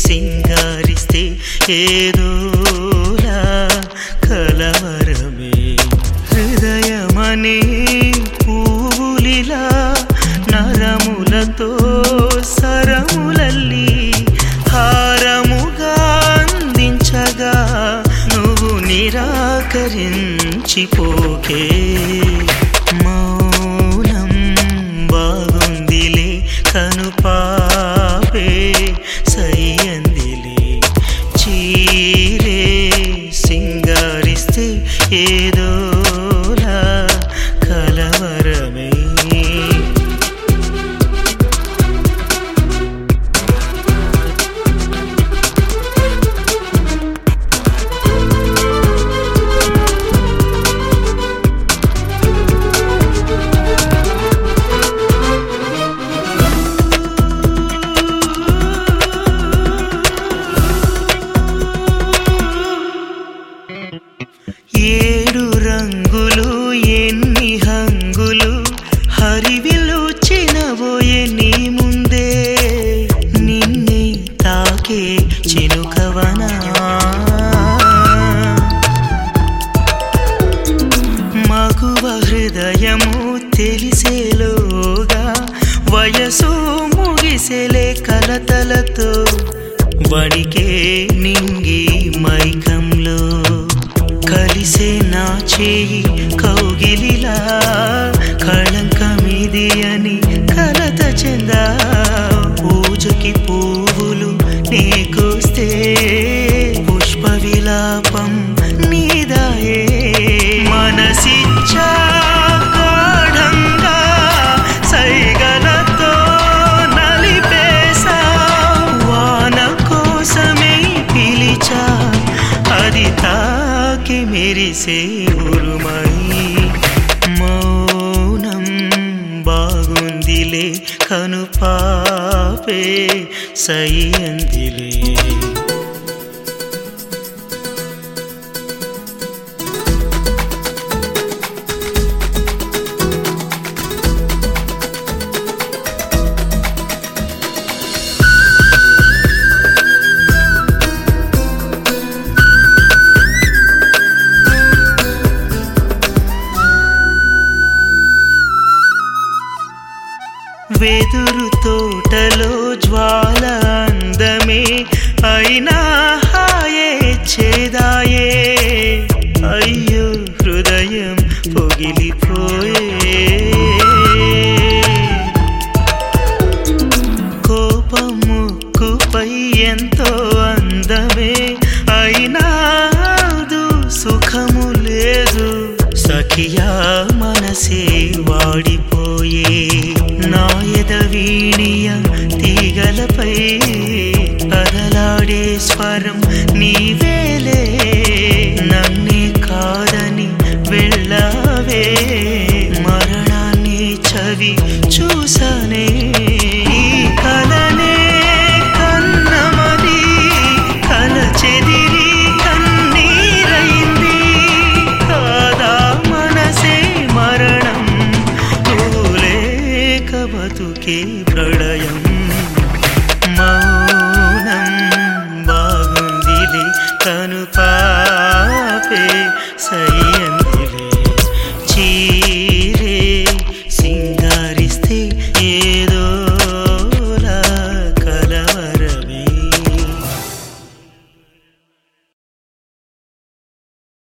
సింగారిస్తే ఏదోలా కలవరమే హృదయమనే పూలిలా నరములతో సరములల్లి హారముగా అందించగా నువ్వు నిరాకరించిపోకే మౌనం బాగుందిలే కనుపాపే సయ్యందిలే చీరే సింగారిస్తే ఏదోలా కలవరమే ఏడు రంగులు ఎన్ని హంగులు హరివిలు చినబోయే నీ ముందే నిన్నే తాకే చినుకవనా మగువ హృదయము తెలిసేలోగా వయసు ముగిసెలే కలతలతో వణికే నింగి మైకంలో కలిసే నా చేయి కౌగిలిలా కళంకమిది అని కలత చెందా పూజకి పువ్వులు నీకొస్తే పుష్ప విలాపం నీదాయే మనసిచ్చా గాఢంగా సైగలతో నలిపేసా వాన కోసమే పిలిచా అది తాకి మెరిసే ఉరుమై మౌనం బాగుందిలే కనుపాపే సయ్యందిలే వెదురు తోటలో జ్వాల అందమే అయినా హాయే చేదాయే అయ్యో హృదయం పొగిలిపోయే కోపం ముక్కుపై ఎంతో అందమే అయినా అదు సుఖము లేదు సఖియా మనసే వాడిపోయే నాయద వీణియ తీగలపై కదలాడే స్వరం నీవేలే నన్నే కాదని వెళ్ళావే మరణాన్ని చవి చూసనే ఈ కలనే కన్నమది కల చెదిరి కన్నీరైంది కాదా మనసే మరణం లేక బతుకే ప్రళయం మౌనం బాగుందిలే కను పాపే సయ్యందిలే చీరే సింగారిస్తే ఏ